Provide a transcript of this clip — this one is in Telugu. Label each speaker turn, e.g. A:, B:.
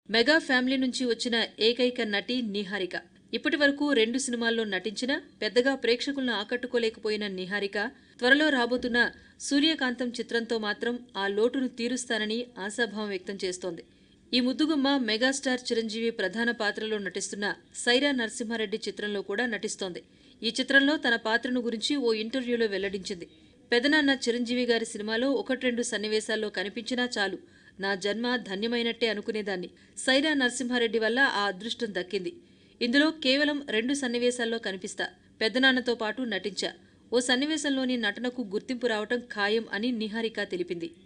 A: మెగా ఫ్యామిలీ నుంచి వచ్చిన ఏకైక నటి నిహారిక ఇప్పటి వరకు రెండు సినిమాల్లో నటించినా పెద్దగా ప్రేక్షకులను ఆకట్టుకోలేకపోయిన నిహారిక త్వరలో రాబోతున్న సూర్యకాంతం చిత్రంతో మాత్రం ఆ లోటును తీరుస్తానని ఆశాభావం వ్యక్తం చేస్తోంది ఈ ముద్దుగుమ్మ మెగాస్టార్ చిరంజీవి ప్రధాన పాత్రలో నటిస్తున్న సైరా నరసింహారెడ్డి చిత్రంలో కూడా నటిస్తోంది ఈ చిత్రంలో తన పాత్రను గురించి ఓ ఇంటర్వ్యూలో వెల్లడించింది పెదనాన్న చిరంజీవి గారి సినిమాలో ఒకటి రెండు సన్నివేశాల్లో కనిపించినా చాలు నా జన్మ ధన్యమైనట్టే అనుకునేదాన్ని సైరా నరసింహారెడ్డి వల్ల ఆ అదృష్టం దక్కింది ఇందులో కేవలం రెండు సన్నివేశాల్లో కనిపిస్తా పెద్దనాన్నతో పాటు నటించా ఓ సన్నివేశంలోని నటనకు గుర్తింపు రావటం ఖాయం అని నిహారిక తెలిపింది